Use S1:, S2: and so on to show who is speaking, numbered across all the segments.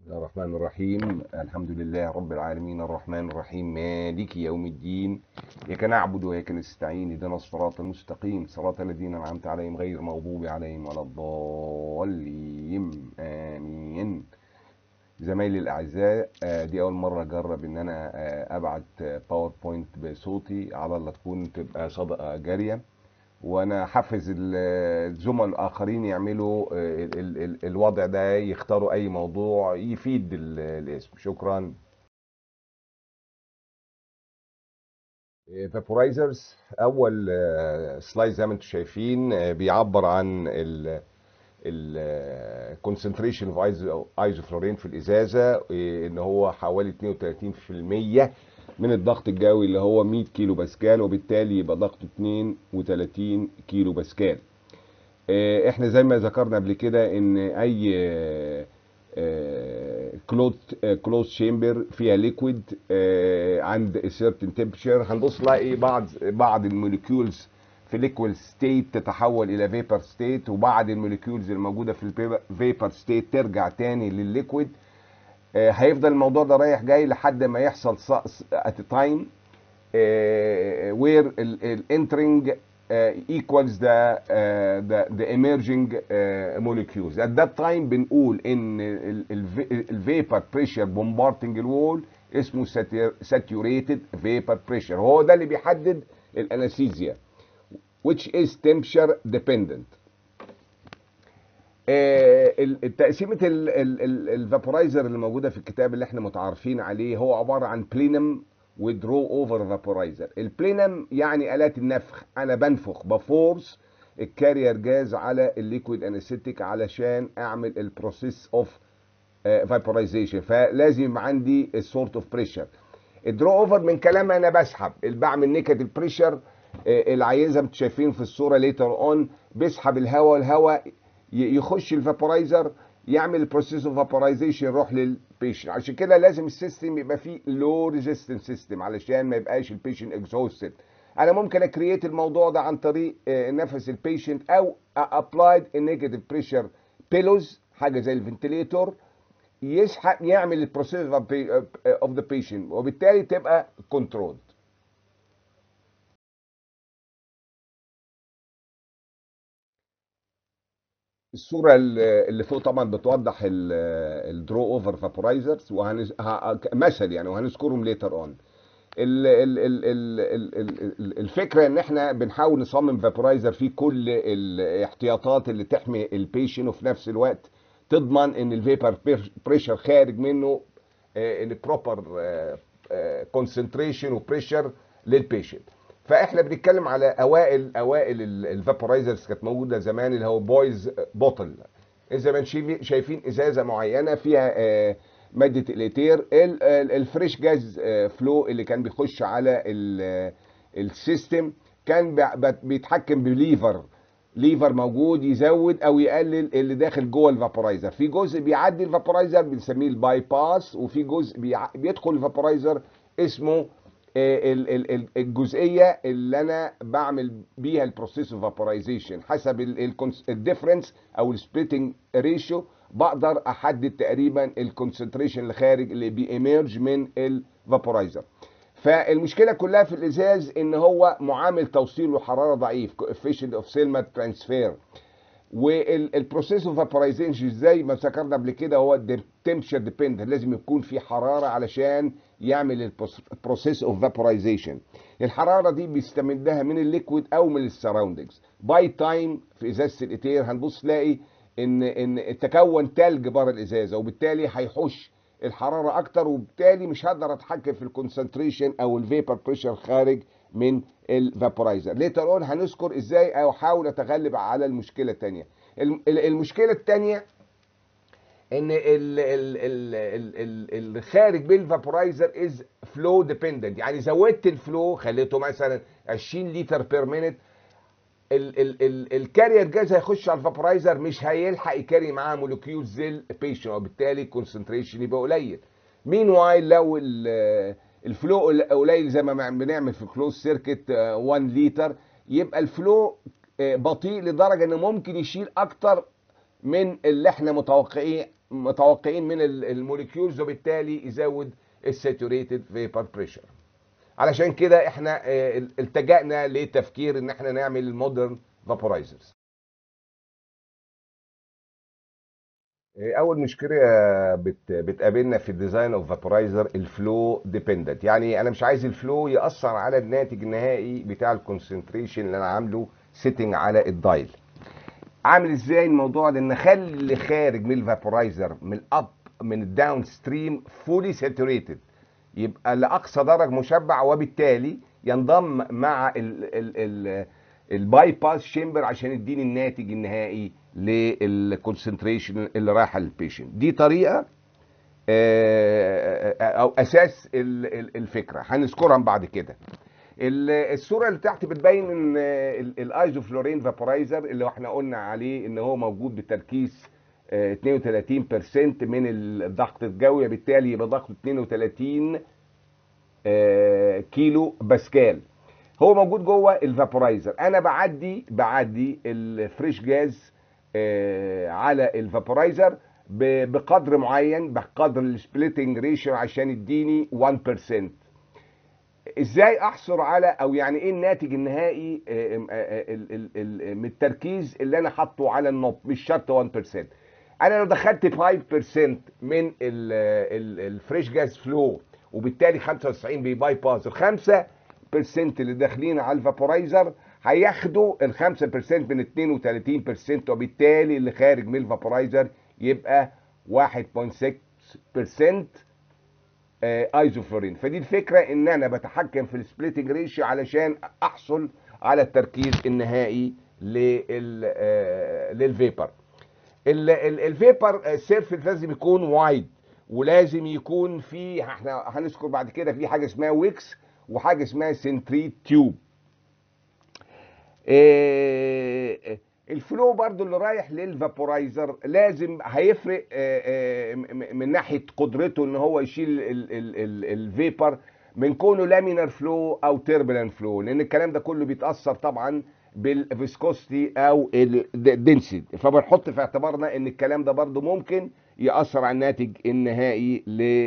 S1: الرحمن الرحيم الحمد لله رب العالمين الرحمن الرحيم مالك يوم الدين إياك نعبد وإياك نستعين اهدنا الصراط المستقيم صراط الذين أنعمت عليهم غير المغضوب عليهم ولا الضالين آمين زمايلي الأعزاء آه، دي أول مرة أجرب إن أنا آه، أبعت باوربوينت بصوتي على الله تكون تبقى صدقة جارية وانا حافز ال- الزملاء الاخرين يعملوا آه، ال- ال- ال- الوضع ده يختاروا اي موضوع يفيد ال- الاسم شكرا فابورايزرز اول سلايد زي ما انتم شايفين آه، بيعبر عن الكونسنتريشن اوف ايزوفلورين في الازازه آه، ان هو حوالي 32% من الضغط الجوي اللي هو 100 كيلو باسكال وبالتالي يبقى ضغطه 32 كيلو باسكال آه، احنا زي ما ذكرنا قبل كده ان اي كلوز كلوز شامبر فيها ليكويد عند سيرتن تمبشر هنبص نلاقي بعض بعض الموليكيولز في ليكويد ستيت تتحول الى فيبر ستيت وبعض الموليكيولز الموجوده في الفيبر ستيت ترجع تاني للليكويد آه، هيفضل الموضوع ده رايح جاي لحد ما يحصل ات تايم where ال- ال entering uh, equals the uh, the the emerging uh, molecules at that time بنقول ان الفيبر بريشر bombarding الوول اسمه satur- saturated vapor pressure هو ده اللي بيحدد الانستيزيا which is temperature dependent آه، ال- تقسيمه الفابورايزر اللي موجوده في الكتاب اللي احنا متعارفين عليه هو عباره عن بلينم ودرو اوفر فابورايزر البلينم يعني الات النفخ انا بنفخ بفورس الكارير جاز على الليكويد انستيك علشان اعمل البروسيس اوف فابورايزيشن فلازم يبقى عندي السورت اوف بريشر الدرو اوفر من كلام انا بسحب اللي بعمل نيكاتيف بريشر العيان زي ما انتم شايفين في الصوره ليتر اون بيسحب الهواء الهواء ي- يخش الفابورايزر يعمل البروسيس اوف فابورايزيشن يروح للبيشن عشان كده لازم السيستم يبقى فيه لو ريزيستنس سيستم علشان ما يبقاش البيشن اكزوستد انا ممكن اكرييت الموضوع ده عن طريق آه، نفس البيشنت او ابلايد نيجاتيف بريشر بيلوز حاجه زي الفنتليتور يسحب يعمل البروسيس اوف ذا بيشنت وبالتالي تبقى كنترول الصوره ال- اللي فوق طبعا بتوضح الدرو اوفر فابورايزرز وهنز... ه- مثل يعني وهنذكرهم ليتر اون الفكره ان احنا بنحاول نصمم فابورايزر فيه كل الاحتياطات اللي تحمي البيشن وفي نفس الوقت تضمن ان الفيبر بريشر خارج منه البروبر كونسنتريشن وبريشر للبيشنت فاحنا بنتكلم على اوائل اوائل الفابورايزرز كانت موجوده زمان اللي هو بويز بوتل زي ما انتم شايفين ازازه معينه فيها آه، ماده الايتير ال- ال- الفريش جاز آه، فلو اللي كان بيخش على ال- السيستم كان بي- بيتحكم بليفر ليفر موجود يزود او يقلل اللي داخل جوه الفابورايزر في جزء بيعدي الفابورايزر بنسميه الباي باس وفي جزء بيع- بيدخل الفابورايزر اسمه آه، ال- ال- ال- الجزئيه اللي انا بعمل بيها البروسيس اوف فابورايزيشن حسب الديفرنس او السبليتنج ريشيو بقدر احدد تقريبا الكونسنتريشن اللي خارج اللي بيميرج من الفابورايزر فالمشكله كلها في الازاز ان هو معامل توصيله حراره ضعيف coefficient اوف سيلمات ترانسفير والبروسيس اوف فابورايزيشن زي ما ذكرنا قبل كده هو تمبشر ديبندنت لازم يكون في حراره علشان يعمل البروسيس اوف فابورايزيشن الحراره دي بيستمدها من الليكويد او من السراوندنجز باي تايم في ازازه الايتير هنبص نلاقي ان ان تكون تلج بره الازازه وبالتالي هيحش الحراره اكتر وبالتالي مش هقدر اتحكم في الكونسنتريشن او الفيبر بريشر خارج من الفابورايزر ليتر اون هنذكر ازاي او احاول اتغلب على المشكله الثانيه المشكله الثانيه ان ال- ال- ال- ال- ال- الخارج بالفابورايزر از فلو ديبندنت يعني زودت الفلو خليته مثلا 20 لتر بير مينت الكارير جاز هيخش على الفابورايزر مش هيلحق يكاري معاه مولكيولز زي البيشن وبالتالي الكونسنتريشن يبقى قليل مين وايل لو ال- الفلو قليل زي ما بنعمل في كلوز سيركت 1 لتر يبقى الفلو آه، بطيء لدرجه انه ممكن يشيل اكتر من اللي احنا متوقعين متوقعين من الموليكيولز وبالتالي يزود الساتوريتد فيبر بريشر علشان كده احنا اه، التجأنا لتفكير ان احنا نعمل المودرن فابورايزرز اول مشكله بت بتقابلنا في الديزاين اوف فابورايزر الفلو ديبندنت يعني انا مش عايز الفلو ياثر على الناتج النهائي بتاع الكونسنتريشن اللي انا عامله سيتنج على الدايل عامل ازاي الموضوع ده ان اخلي اللي خارج من الفابورايزر من الاب من الداون ستريم فولي ساتوريتد يبقى لاقصى درجه مشبع وبالتالي ينضم مع ال ال ال الباي باس شيمبر عشان يديني الناتج النهائي للكونسنتريشن اللي رايحه للبيشنت دي طريقه آه، او اساس ال- ال- الفكره هنذكرها بعد كده ال- الصوره اللي تحت بتبين ان الايزوفلورين فابورايزر اللي احنا قلنا عليه ان هو موجود بتركيز آه، 32% من الضغط الجوي بالتالي يبقى ضغطه 32 آه، كيلو باسكال هو موجود جوه الفابورايزر انا بعدي بعدي الفريش جاز آه، على الفابورايزر ب- بقدر معين بقدر السبليتنج ريشيو عشان يديني 1% ازاي احصل على او يعني ايه الناتج النهائي آه، آه، آه، ال- ال- ال- من التركيز اللي انا حاطه على النوب مش شرط 1% انا لو دخلت 5% من الفريش جاز فلو وبالتالي 95 بيباي باس ال 5% اللي داخلين على الفابورايزر هياخدوا ال 5% من 32% وبالتالي اللي خارج من الفابورايزر يبقى 1.6% ايزوفلورين فدي الفكره ان انا بتحكم في السبليتنج ريشيو علشان احصل على التركيز النهائي لل آه، للفيبر ال- ال- الفيبر سيرفيس لازم يكون وايد ولازم يكون في احنا هنذكر بعد كده في حاجه اسمها ويكس وحاجه اسمها سنتريت تيوب إيه، الفلو برضو اللي رايح للفابورايزر لازم هيفرق آه، آه، م- م- من ناحيه قدرته ان هو يشيل ال- ال- ال- الفيبر من كونه لامينر فلو او تيربلان فلو لان الكلام ده كله بيتاثر طبعا بالفيسكوستي او الدنسيتي فبنحط في اعتبارنا ان الكلام ده برضو ممكن ياثر على الناتج النهائي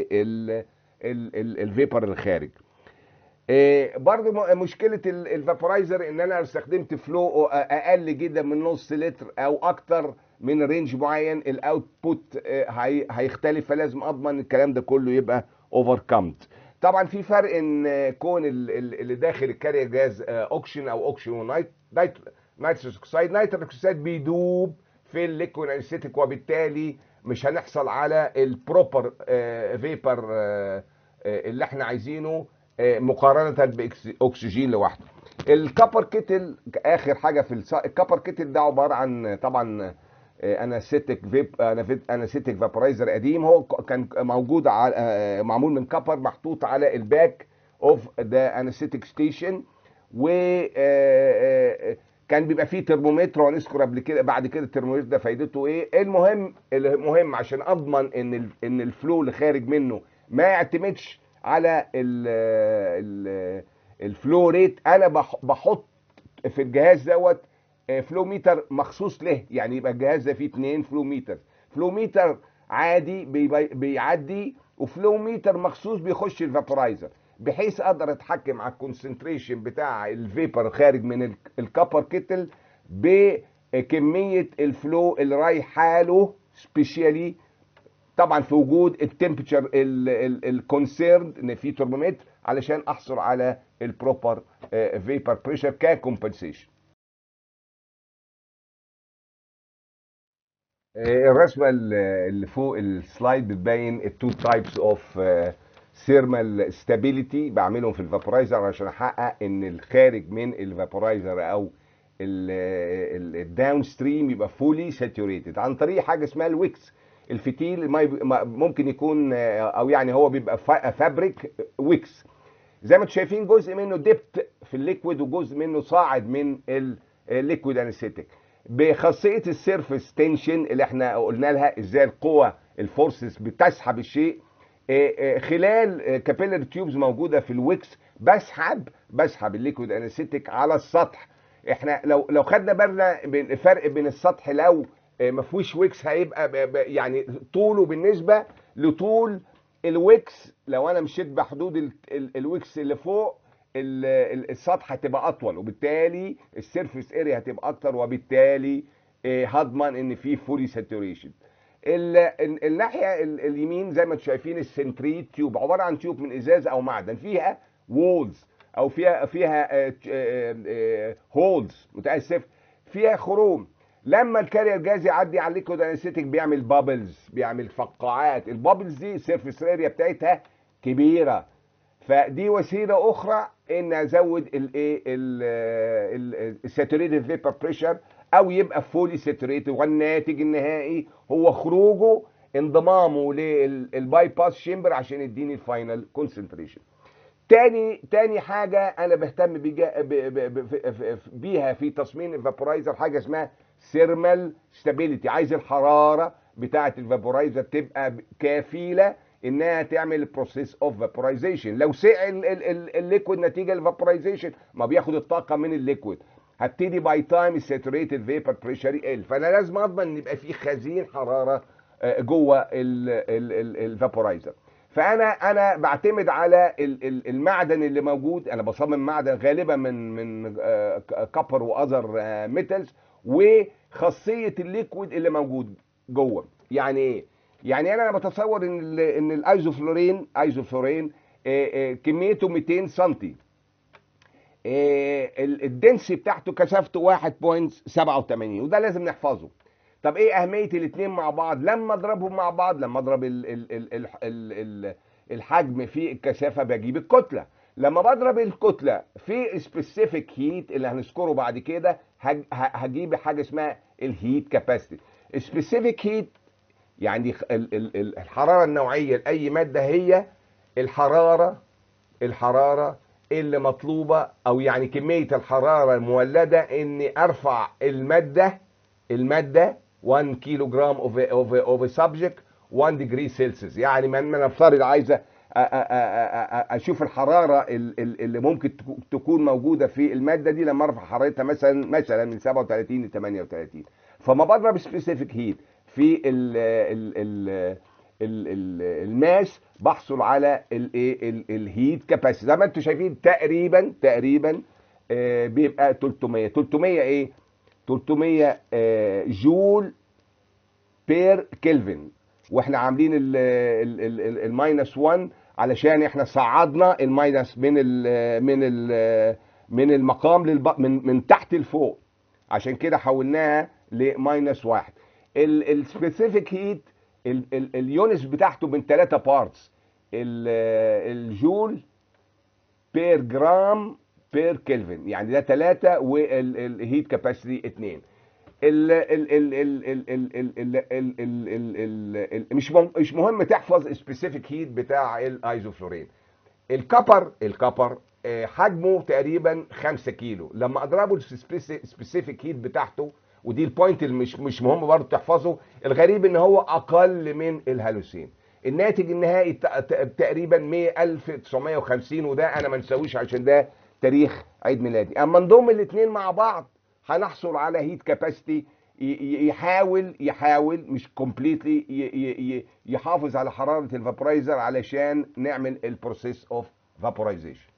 S1: للفيبر الخارج إيه، برضو م- مشكله ال- الفابورايزر ان انا لو استخدمت فلو اقل جدا من نص لتر او اكتر من رينج معين الاوتبوت هي- هيختلف فلازم اضمن الكلام ده كله يبقى اوفر كامد طبعا في فرق ان آه، كون ال- ال- اللي داخل الكارير جاز آه، اوكشن او اوكشن ونايت نايت نيتروس اوكسيد نيتروس اوكسيد بيدوب في الليكويد انستيك وبالتالي مش هنحصل على البروبر فيبر اللي احنا عايزينه آه، مقارنه باكسجين لوحده الكابر كيتل اخر حاجه في الص... الكابر كيتل ده عباره عن طبعا انستيك فيب انستيك فابورايزر قديم هو ك- كان موجود على آه، معمول من كابر محطوط على الباك اوف ذا انستيك ستيشن و آه، آه، كان بيبقى فيه ترمومتر وهنذكر قبل كده بعد كده الترمومتر ده فايدته ايه المهم المهم عشان اضمن ان ال- ان الفلو اللي خارج منه ما يعتمدش على ال ال الفلو ريت انا بح- بحط في الجهاز دوت آه، فلو ميتر مخصوص له يعني يبقى الجهاز ده فيه اتنين فلو ميتر فلو ميتر عادي بيبي- بيعدي وفلو ميتر مخصوص بيخش الفابورايزر بحيث اقدر اتحكم على الكونسنتريشن بتاع الفيبر خارج من ال- الكابر كيتل بكميه الفلو اللي رايحه له سبيشالي طبعا في وجود التمبرتشر الكونسيرن ان في ترمومتر علشان احصل على البروبر فيبر بريشر ككومبنسيشن الرسمه اللي فوق السلايد بتبين التو تايبس اوف ثيرمال ستابيليتي بعملهم في الفابورايزر عشان احقق ان الخارج من الفابورايزر او الداون ستريم يبقى فولي ساتوريتد عن طريق حاجه اسمها الويكس الفتيل ما يب- ما- ممكن يكون آه، او يعني هو بيبقى فا- فابريك ويكس زي ما انتم شايفين جزء منه ديبت في الليكويد وجزء منه صاعد من الليكويد انستيك بخاصيه السيرفيس تنشن اللي احنا قلنا لها ازاي القوه الفورسز بتسحب الشيء آه، آه، خلال كابيلر تيوبز موجوده في الويكس بسحب بسحب الليكويد انستيك على السطح احنا لو لو خدنا بالنا من الفرق بين السطح لو آه، ما فيهوش ويكس هيبقى ب- ب- يعني طوله بالنسبه لطول الويكس لو انا مشيت بحدود ال- ال- الويكس اللي فوق ال- ال- السطح هتبقى اطول وبالتالي السيرفيس اريا هتبقى اكتر وبالتالي آه، هضمن ان في فولي ساتوريشن الناحيه ال- اليمين زي ما انتم شايفين السنتريت تيوب عباره عن تيوب من ازاز او معدن فيها وولز او فيها فيها هولز متاسف فيها خروم لما الكارير جاز يعدي على الليكويد انستيك بيعمل بابلز بيعمل فقاعات البابلز دي السيرفيس اريا بتاعتها كبيره فدي وسيله اخرى ان ازود الايه الساتوريتد فيبر بريشر او يبقى فولي ساتوريتد والناتج النهائي هو خروجه انضمامه للباي باس شيمبر عشان يديني الفاينل كونسنتريشن تاني تاني حاجه انا بهتم بيجا ب ب ب ف- ف- ف- بيها في تصميم الفابورايزر حاجه اسمها ثيرمال ستابيليتي عايز الحراره بتاعه الفابورايزر تبقى ب- كفيله انها تعمل بروسيس اوف فابورايزيشن لو سقع ال- ال- ال- الليكويد نتيجه الفابورايزيشن ما بياخد الطاقه من الليكويد هبتدي باي تايم الساتوريتد فيبر بريشر يقل فانا لازم اضمن ان يبقى في خزين حراره آه، جوه الفابورايزر فانا انا بعتمد على ال- ال- المعدن اللي موجود انا بصمم معدن غالبا من من كابر واذر ميتالز وخاصيه الليكويد اللي موجود جوه يعني ايه يعني انا بتصور ان ال ان الايزوفلورين ايزوفلورين آه، آه، كميته 200 سنتي الدنسي بتاعته كثافته 1.87 وده لازم نحفظه طب ايه اهميه الاثنين مع بعض لما اضربهم مع بعض لما اضرب ال ال ال ال ال ال الحجم في الكثافه بجيب الكتله لما بضرب الكتله في سبيسيفيك هيت اللي هنذكره بعد كده هج- ه- هجيب حاجه اسمها الهيت كاباسيتي سبيسيفيك هيت يعني خ- ال- ال- ال- الحراره النوعيه لاي ماده هي الحراره الحراره اللي مطلوبه او يعني كميه الحراره المولده اني ارفع الماده الماده 1 كيلو جرام اوف اوف اوف سبجكت 1 ديجري سيلسيوس يعني من من نفترض عايزه أ- أ- أ- أ- اشوف الحراره ال- ال- اللي ممكن تكو- تكون موجوده في الماده دي لما ارفع حرارتها مثلا مثلا من 37 ل 38 فما بضرب سبيسيفيك هيت في ال ال ال ال- ال- الماس بحصل على الايه ال- الهيت كاباسيتي زي ما انتم شايفين تقريبا تقريبا آه، بيبقى 300 300 ايه 300 آه، جول بير كلفن واحنا عاملين ال- ال- ال- ال- الماينس 1 علشان احنا صعدنا الماينس من ال من ال من المقام للب... من من تحت لفوق عشان كده حولناها لماينس واحد السبيسيفيك هيت اليونس بتاعته من ثلاثة بارتس الجول بير جرام بير كلفن يعني ده ثلاثة والهيت كاباسيتي اثنين ال ال ال ال ال ال ال ال ال ال ال ال مش مهم مش مهم تحفظ السبيسيفيك هيت بتاع الايزوفلورين الكبر الكبر آه، حجمه تقريبا 5 كيلو لما اضربه السبيسيفيك هيت بتاعته ودي البوينت اللي مش مش مهم برضه تحفظه الغريب ان هو اقل من الهالوسين الناتج النهائي ت- ت- تقريبا 100 1950 وده انا ما نساويش عشان ده تاريخ عيد ميلادي اما نضم الاثنين مع بعض هنحصل على هيت كاباسيتي يحاول يحاول مش كومبليتلي يحافظ على حراره الفابرايزر علشان نعمل البروسيس اوف فابرايزيشن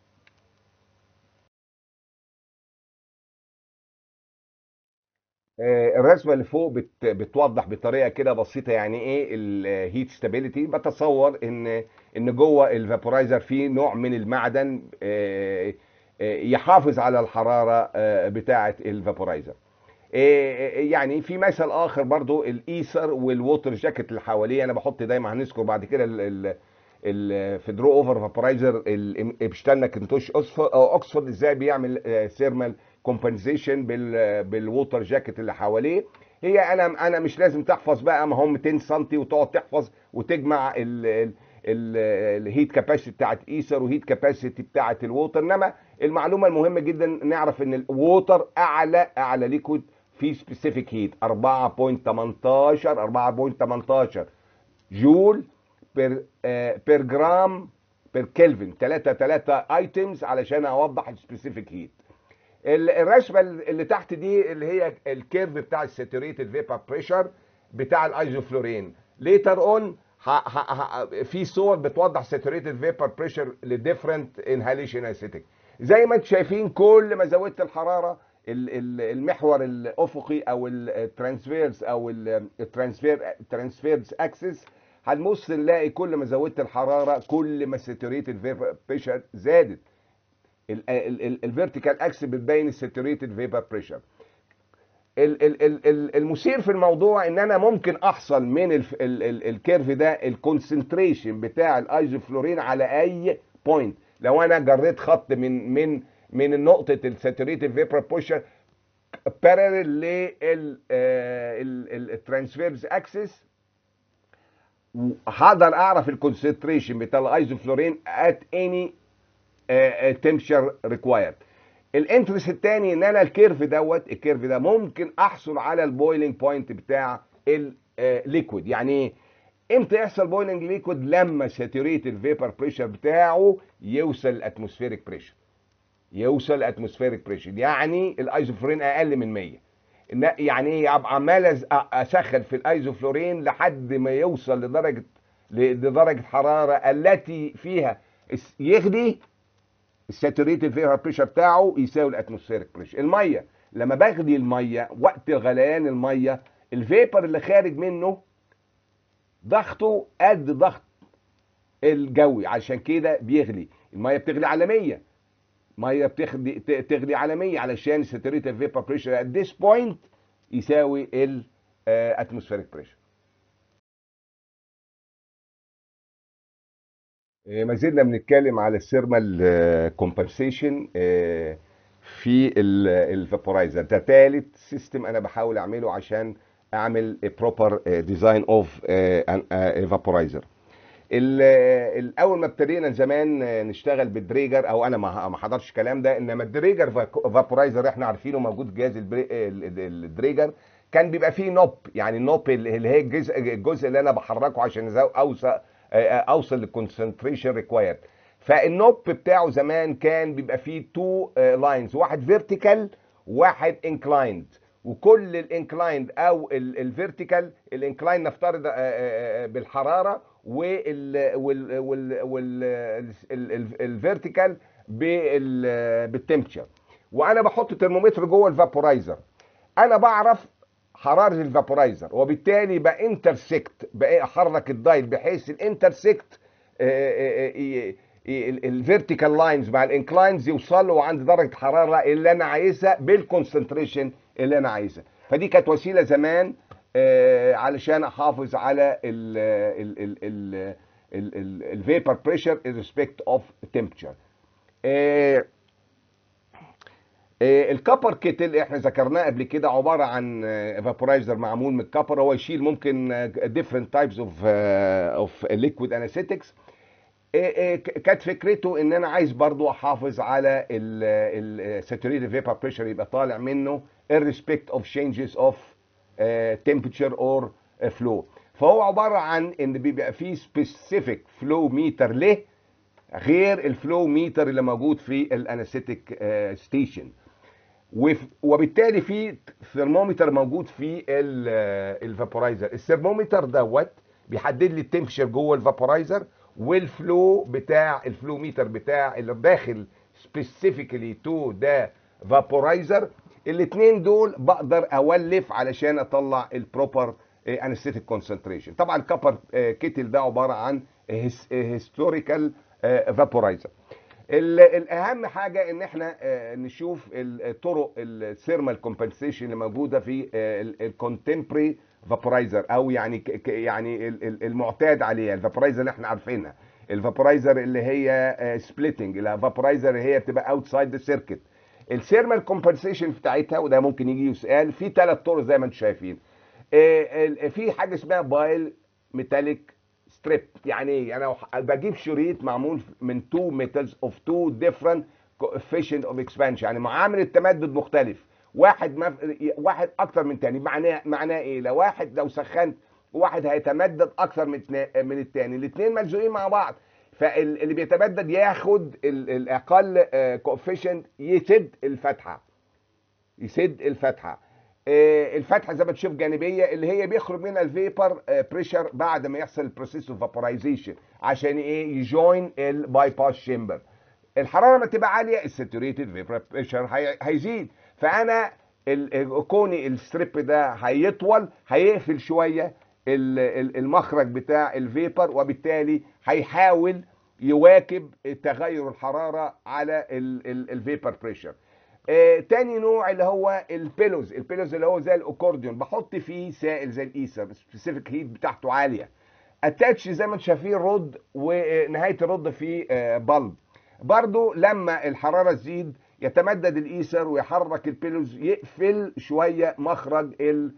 S1: الرسمه اللي فوق بت بتوضح بطريقه كده بسيطه يعني ايه الهيت ستابيليتي بتصور ان ان جوه الفابورايزر في نوع من المعدن آه، آه، يحافظ على الحراره آه، بتاعه الفابورايزر يعني في مثل اخر برضو الايثر والووتر جاكيت اللي حواليه انا بحط دايما هنذكر بعد كده ال- ال- ال- في درو اوفر فابورايزر الابشتان كنتوش أوكسفورد- أو اوكسفورد ازاي بيعمل ثيرمال كومبنسيشن بال بالووتر جاكيت اللي حواليه هي انا انا مش لازم تحفظ بقى ما هم 200 سم وتقعد تحفظ وتجمع ال ال الهيت كاباسيتي بتاعت ايثر وهيت كاباسيتي بتاعت الووتر انما المعلومه المهمه جدا نعرف ان الووتر اعلى اعلى ليكويد في سبيسيفيك هيت 4.18 4.18 جول بير بير جرام بير كلفن 3 3 ايتمز علشان اوضح السبيسيفيك هيت ال- الرسمه اللي تحت دي اللي هي الكيرف بتاع الساتوريتد فيبر بريشر بتاع الايزوفلورين ليتر اون في صور بتوضح ساتوريتد فيبر بريشر لديفرنت انهاليشن اسيتيك زي ما انتم شايفين كل ما زودت الحراره ال- ال- المحور الافقي او الترانسفيرس او الترانسفير ترانسفيرس اكسس هنبص نلاقي كل ما زودت الحراره كل ما الساتوريتد فيبر بريشر زادت الفيرتيكال اكس بتبين الساتوريتد فيبر بريشر المثير في الموضوع ان انا ممكن احصل من ال ال ال الكيرف ده الكونسنتريشن بتاع الايزوفلورين على اي بوينت لو انا جريت خط من من من نقطه الساتوريتد فيبر بريشر بارلل للترانسفيرز اكسس هقدر اعرف الكونسنتريشن بتاع الايزوفلورين ات اني تمشر ريكوايرد الانترست الثاني ان انا الكيرف دوت الكيرف ده ممكن احصل على البويلنج بوينت بتاع الليكويد يعني ايه امتى يحصل بويلنج ليكويد لما ساتوريت الفيبر بريشر بتاعه يوصل الاتموسفيريك بريشر يوصل الاتموسفيريك بريشر يعني الايزوفلورين اقل من 100 إن- يعني ايه ابقى عمال أز- اسخن في الايزوفلورين لحد ما يوصل لدرجه لدرجه حراره التي فيها الس- يغلي الساتوريتد فيبر بريشر بتاعه يساوي الاتموسفيريك بريشر الميه لما بغلي الميه وقت غليان الميه الفيبر اللي خارج منه ضغطه قد ضغط الجوي عشان كده بيغلي الميه بتغلي على 100 ميه بتغلي ت- تغلي على 100 علشان الساتوريتد فيبر بريشر ات ذيس بوينت يساوي الاتموسفيريك بريشر آه، ما زلنا بنتكلم على الثيرمال كومبنسيشن في الفابورايزر ده ثالث سيستم انا بحاول اعمله عشان اعمل بروبر ديزاين اوف فابورايزر الاول ما ابتدينا زمان آه، نشتغل بالدريجر او انا ما ما حضرش الكلام ده انما الدريجر فابورايزر احنا عارفينه موجود في جهاز البري- ال- ال- الدريجر كان بيبقى فيه نوب يعني النوب اللي اللي هي الجزء الجزء اللي انا بحركه عشان أزو- اوصل اوصل للكونسنتريشن ريكوايرد فالنوب بتاعه زمان كان بيبقى فيه تو لاينز واحد فيرتيكال واحد انكلايند وكل الانكلايند او الفيرتيكال الانكلايند نفترض آه، آه، آه، بالحراره وال وال وال وال الفيرتيكال بالتمبتشر وانا بحط ترمومتر جوه الفابورايزر انا بعرف حراره الفابورايزر وبالتالي بانترسكت احرك الدايل بحيث الانترسكت الفيرتيكال لاينز مع الانكلاينز يوصلوا عند درجه حراره اللي انا عايزها بالكونسنتريشن اللي انا عايزها فدي كانت وسيله زمان آه، علشان احافظ على الفيبر بريشر ريسبكت اوف تمبتشر الكبر كيتل احنا ذكرناه قبل كده عباره عن فابورايزر معمول من الكبر هو يشيل ممكن ديفرنت تايبس اوف اوف ليكويد انستيكس كانت فكرته ان انا عايز برضو احافظ على الساتوريتد فيبر بريشر يبقى طالع منه irrespect of changes of uh, temperature or uh, flow فهو عباره عن ان بيبقى فيه specific flow meter له غير الفلو ميتر اللي موجود في الانستيك ستيشن وبالتالي في ثرمومتر موجود في الفابورايزر الثرمومتر دوت بيحدد لي التمبشر جوه الفابورايزر والفلو بتاع الفلو ميتر بتاع اللي داخل سبيسيفيكالي تو ده فابورايزر الاثنين دول بقدر اولف علشان اطلع البروبر انستيتيك كونسنتريشن طبعا الكبر كيتل ده عباره عن هيستوريكال فابورايزر الاهم حاجه ان احنا آه، نشوف الطرق الثيرمال كومبنسيشن اللي موجوده في الكونتمبري فابورايزر او يعني ك- ك- يعني ال- ال- المعتاد عليها الفابورايزر اللي احنا عارفينها الفابورايزر اللي هي سبليتنج الفابورايزر اللي هي بتبقى اوتسايد ذا سيركت الثيرمال كومبنسيشن بتاعتها وده ممكن يجي يسال في ثلاث طرق زي ما انتم شايفين آه، ال- في حاجه اسمها بايل ميتاليك ستريب يعني ايه انا بجيب شريط معمول من تو ميتالز اوف تو ديفرنت coefficient اوف اكسبانشن يعني معامل التمدد مختلف واحد مف... واحد اكتر من تاني معناه معناه ايه لو واحد لو سخنت واحد هيتمدد اكتر من اتنا- من التاني الاثنين ملزوقين مع بعض فاللي بيتمدد ياخد ال- الاقل كوفيشنت يسد الفتحه يسد الفتحه آه، الفتحه زي ما تشوف جانبيه اللي هي بيخرج منها الفيبر بريشر بعد ما يحصل البروسيس اوف فابورايزيشن عشان ايه يجوين الباي باس شامبر الحراره لما تبقى عاليه الساتوريتد فيبر بريشر هيزيد فانا ال- كوني الستريب ده هيطول هيقفل شويه ال- ال- المخرج بتاع الفيبر وبالتالي هيحاول يواكب تغير الحراره على الفيبر بريشر آه، تاني نوع اللي هو البيلوز البيلوز اللي هو زي الاكورديون بحط فيه سائل زي الايثر سبيسيفيك هيت بتاعته عاليه اتاتش زي ما انتم شايفين رد ونهايه الرد فيه آه، بلب برضو لما الحراره تزيد يتمدد الايثر ويحرك البيلوز يقفل شويه مخرج ال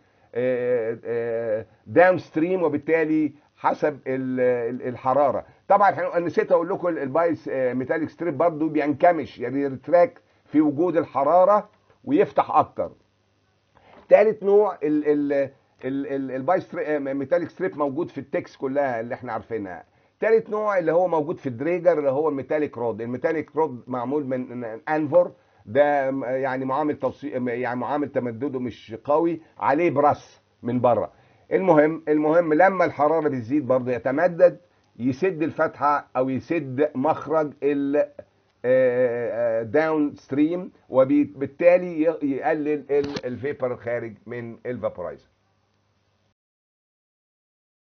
S1: داون ستريم وبالتالي حسب ال- ال- الحراره طبعا احنا نسيت اقول لكم البايس ميتاليك ستريب برضو بينكمش يعني ريتراك في وجود الحراره ويفتح اكتر ثالث نوع ال ال ال ال الباي ستري- ميتاليك ستريب موجود في التكس كلها اللي احنا عارفينها ثالث نوع اللي هو موجود في الدريجر اللي هو الميتاليك رود الميتاليك رود معمول من انفور ده م- يعني معامل توصيل يعني معامل تمدده مش قوي عليه براس من بره المهم المهم لما الحراره بتزيد برضه يتمدد يسد الفتحه او يسد مخرج ال داون ستريم وبالتالي ي- يقلل الفيبر الخارج من الفابورايزر